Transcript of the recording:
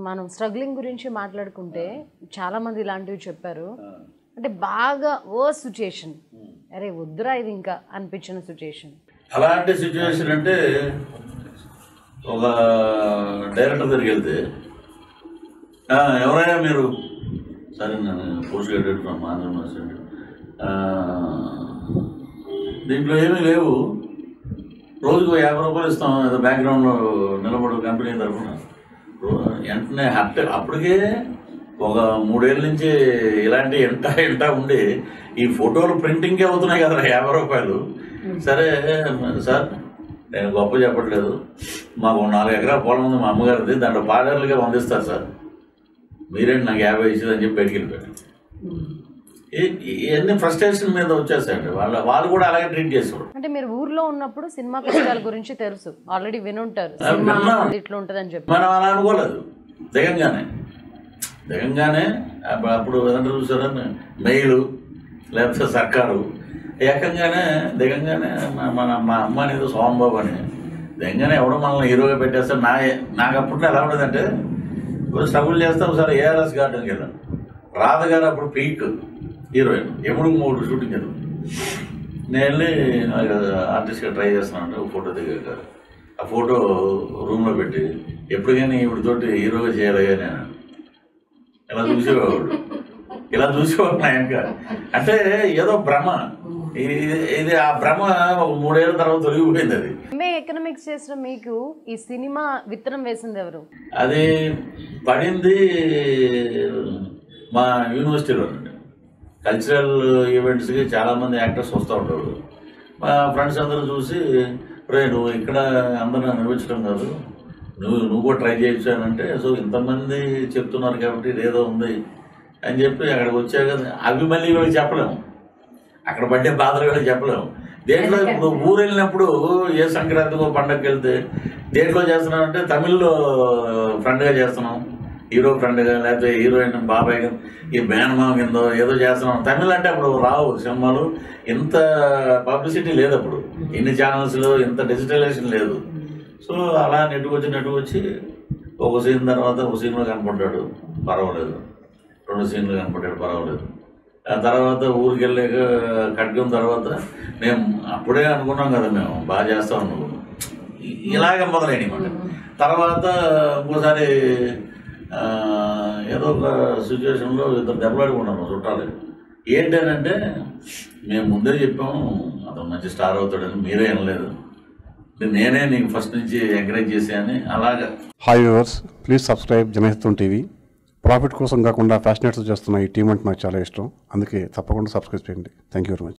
మనం స్ట్రగ్లింగ్ గురించి మాట్లాడుకుంటే చాలా మంది ఇలాంటివి చెప్పారు అంటే బాగా ఓ సిచ్యుయేషన్ అరే వద్దురా ఇది ఇంకా అనిపించిన సిచ్యుయేషన్ అలాంటి సిచ్యువేషన్ అంటే ఒక డైరెక్టర్ దగ్గరికి వెళ్తే "ఆ, ఎవరైనా మీరు సరే నేను post graduate from Andhra university ఆ, దీంట్లో ఏమీ లేవు రోజుకు యాభై రూపాయలు ఇస్తాం ఏదో బ్యాక్గ్రౌండ్లో నిలబడు కంపెనీ తరఫున రో- వెంటనే హట్ అప్పటికే ఒక మూడేళ్ళ నుంచి ఇలాంటి ఎంట ఎంట ఉండి ఈ ఫోటోలు ప్రింటింగ్కే అవుతున్నాయి కదా యాభై రూపాయలు సరే సార్ నేను గొప్ప చెప్పట్లేదు మాకు నాలుగు ఎకరాల పొలం ఉంది మా అమ్మగారిది దాంట్లో పాడర్లుగా వందిస్తారు సార్ మీరేంటి నాకు యాభై ఇచ్చిందని చెప్పి బయటికి వెళ్ళిపోయాడు ఈ- ఇవన్నీ ఫ్రస్ట్రేషన్ మీద వచ్చేసాయండి వాళ్ళ వాళ్ళు కూడా అలాగే ట్రీట్ చేసేవాడు అంటే మీరు ఊర్లో ఉన్నప్పుడు సినిమా కష్టాల గురించి తెలుసు ఆల్రెడీ వినుంటారు ఆ, సినిమా విన్నాం. ఇట్లా ఉంటుందని చెప్పి మనం అలా అనుకోలేదు దిగంగానే దిగంగానే అప్పుడు అప్పుడు ఏదంటే చూసారా మెయిల్ లేకపోతే సర్కారు ఏకంగానే దిగంగానే మా- మన మా అమ్మ అనేది సోమబాబు అని దిగంగానే ఎవడో మనల్ని హీరోగా పెట్టేస్తే నా నాకు అప్పుడు ఎలా ఉండేదంటే ఇప్పుడు స్ట్రగుల్ చేస్తే ఒకసారి ఏఆర్ఎస్ గార్డెన్కి వెళ్ళాను రాధ గారు అప్పుడు పీక్ హీరోయిన్ ఎముడు మూడు షూటింగ్ వెళ్ళాను నేను వెళ్ళి నాకు ఆర్టిస్ట్గా ట్రై చేస్తున్నాను ఒక ఫోటో దిగాక ఆ ఫోటో రూమ్లో పెట్టి ఎప్పటికైనా ఇవిడితోటి హీరోగా చేయాలి నేను ఇలా చూసేవాడు ఇలా చూసేవాడు నా వెనక అంటే ఏదో భ్రమ ఇది ఇది ఆ భ్రమ ఒక మూడేళ్ల తర్వాత తొలగిపోయింది అది ఎంఏ ఎకనామిక్స్ చేసిన మీకు ఈ సినిమా విత్తనం వేసింది ఎవరు అది పడింది మా యూనివర్సిటీలో కల్చరల్ ఈవెంట్స్కి చాలామంది యాక్టర్స్ వస్తూ ఉంటారు మా ఫ్రెండ్స్ అందరూ చూసి రే నువ్వు ఇక్కడ అందరూ అనిపించడం కాదు నువ్వు నువ్వు కూడా ట్రై చేయొచ్చు అని అంటే సో ఇంతమంది చెప్తున్నారు కాబట్టి ఇదేదో ఉంది అని చెప్పి అక్కడికి వచ్చాక అవి మళ్ళీ వీళ్ళకి చెప్పలేము అక్కడ పడ్డే బాధలు వీళ్ళకి చెప్పలేము దేంట్లో ఇప్పుడు ఊరు వెళ్ళినప్పుడు ఏ సంక్రాంతికో పండగకి వెళ్తే దేంట్లో చేస్తున్నాం అంటే తమిళ్లో ఫ్రెండ్గా చేస్తున్నాం హీరో ఫ్రెండ్గా లేకపోతే హీరోయిన్ బాబాయ్ కింద, ఈ మేనమామ కింద ఏదో చేస్తున్నాం తమిళ్ అంటే అప్పుడు రావు సినిమాలు ఇంత పబ్లిసిటీ లేదు అప్పుడు ఇన్ని ఛానల్స్లో ఇంత డిజిటలైజేషన్ లేదు సో అలా నెట్టుకొచ్చి నెట్టుకొచ్చి ఒక సీన్ తర్వాత ఒక సీన్లో కనపడ్డాడు పర్వాలేదు రెండు సీన్లు కనపడ్డాడు పర్వాలేదు ఆ తర్వాత ఊరికి వెళ్ళాక ఖడ్గం తర్వాత మేము అప్పుడే అనుకున్నాం కదా మేము బాగా చేస్తాం నువ్వు ఇ- ఇలాగ మొదలైనవి మాట తర్వాత ఇంకోసారి ఆ, ఏదో ఒక సిచ్యువేషన్లో ఇద్దరు దెబ్బలాడుకున్నాము చుట్టాలు ఏంటంటే మేము ముందే చెప్పాము అతను మంచి స్టార్ అవుతాడని మీరే వినలేదు నేనే నీకు ఫస్ట్ నుంచి ఎంకరేజ్ చేశాను అలాగా hi viewers please subscribe Janahitam TV profit కోసం కాకుండా ఫ్యాషనేట్స్ చేస్తున్న ఈ టీం అంటే నాకు చాలా ఇష్టం అందుకే తప్పకుండా సబ్స్క్రైబ్ చేయండి థ్యాంక్ యూ వెరీ మచ్